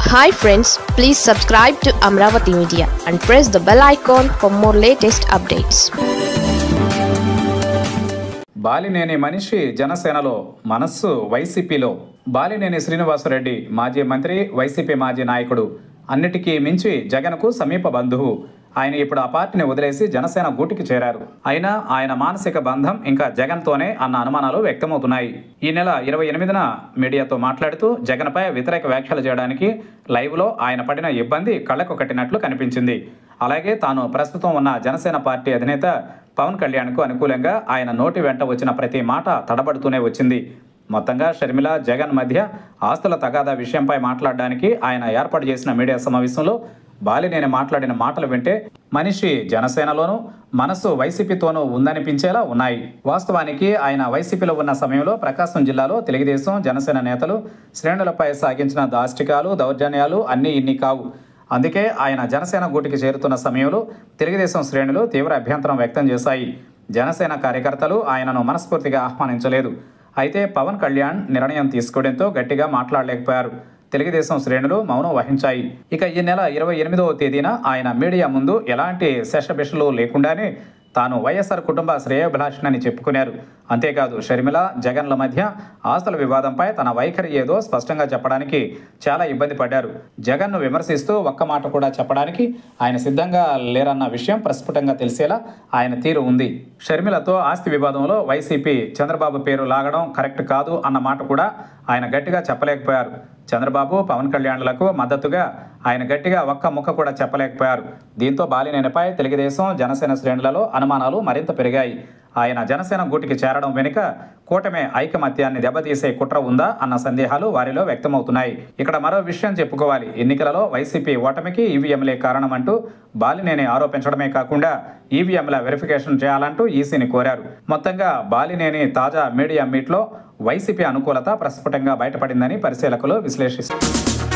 hi friends please subscribe to Amaravati media and press the bell icon for more latest updates Balineni మనిషి జనసేనలో మనస్సు వైసీపీలో బాలినేని శ్రీనివాసరెడ్డి మాజీ మంత్రి వైసీపీ మాజీ నాయకుడు అన్నిటికీ మించి జగన్కు సమీప బంధువు ఆయన ఇప్పుడు ఆ పార్టీని వదిలేసి జనసేన గూటికి చేరారు అయినా ఆయన మానసిక బంధం ఇంకా జగన్తోనే అన్న అనుమానాలు వ్యక్తమవుతున్నాయి ఈ నెల ఇరవై ఎనిమిదిన మీడియాతో మాట్లాడుతూ జగన్పై వ్యతిరేక వ్యాఖ్యలు చేయడానికి లైవ్లో ఆయన పడిన ఇబ్బంది కళ్ళకు కట్టినట్లు కనిపించింది అలాగే తాను ప్రస్తుతం ఉన్న జనసేన పార్టీ అధినేత పవన్ కళ్యాణ్కు అనుకూలంగా ఆయన నోటి వెంట వచ్చిన ప్రతి మాట తడబడుతూనే వచ్చింది మొత్తంగా షర్మిల జగన్ మధ్య ఆస్తుల తగాదా విషయంపై మాట్లాడడానికి ఆయన ఏర్పాటు చేసిన మీడియా సమావేశంలో బాలినేని మాట్లాడిన మాటలు వింటే మనిషి జనసేనలోనూ మనసు వైసీపీతోనూ ఉందనిపించేలా ఉన్నాయి వాస్తవానికి ఆయన వైసీపీలో ఉన్న సమయంలో ప్రకాశం జిల్లాలో తెలుగుదేశం జనసేన నేతలు శ్రేణులపై సాగించిన దాష్టికాలు దౌర్జన్యాలు అన్నీ ఇన్ని కావు అందుకే ఆయన జనసేన గూటికి చేరుతున్న సమయంలో తెలుగుదేశం శ్రేణులు తీవ్ర అభ్యంతరం వ్యక్తం చేశాయి జనసేన కార్యకర్తలు ఆయనను మనస్ఫూర్తిగా ఆహ్వానించలేదు అయితే పవన్ కళ్యాణ్ నిర్ణయం తీసుకోవడంతో గట్టిగా మాట్లాడలేకపోయారు తెలుగుదేశం శ్రేణులు మౌనం వహించాయి ఇక ఈ నెల ఇరవై ఎనిమిదవ తేదీన ఆయన మీడియా ముందు ఎలాంటి శేషబిషలు లేకుండానే తాను వైఎస్ఆర్ కుటుంబ శ్రేయోభిలాషణని చెప్పుకున్నారు అంతేకాదు షర్మిల జగన్ల మధ్య ఆస్తుల వివాదంపై తన వైఖరి ఏదో స్పష్టంగా చెప్పడానికి చాలా ఇబ్బంది పడ్డారు జగన్ను విమర్శిస్తూ ఒక్క మాట కూడా చెప్పడానికి ఆయన సిద్ధంగా లేరన్న విషయం ప్రస్ఫుటంగా తెలిసేలా ఆయన తీరు ఉంది షర్మిలతో ఆస్తి వివాదంలో వైసీపీ చంద్రబాబు పేరు లాగడం కరెక్ట్ కాదు అన్న మాట కూడా ఆయన గట్టిగా చెప్పలేకపోయారు చంద్రబాబు పవన్ కళ్యాణ్లకు మద్దతుగా ఆయన గట్టిగా ఒక్క ముక్క కూడా చెప్పలేకపోయారు దీంతో బాలినేనిపై తెలుగుదేశం జనసేన శ్రేణులలో అనుమానాలు మరింత పెరిగాయి ఆయన జనసేన గూటికి చేరడం వెనుక కూటమి ఐకమత్యాన్ని దెబ్బతీసే కుట్ర ఉందా అన్న సందేహాలు వారిలో వ్యక్తమవుతున్నాయి ఇక్కడ మరో విషయం చెప్పుకోవాలి ఎన్నికలలో వైసీపీ ఓటమికి ఈవీఎంలే కారణమంటూ బాలినేని ఆరోపించడమే కాకుండా ఈవీఎంల వెరిఫికేషన్ చేయాలంటూ ఈసీని కోరారు మొత్తంగా బాలినేని తాజా మీడియా మీట్లో వైసీపీ అనుకూలత ప్రస్ఫుటంగా బయటపడిందని పరిశీలకులు విశ్లేషిస్తారు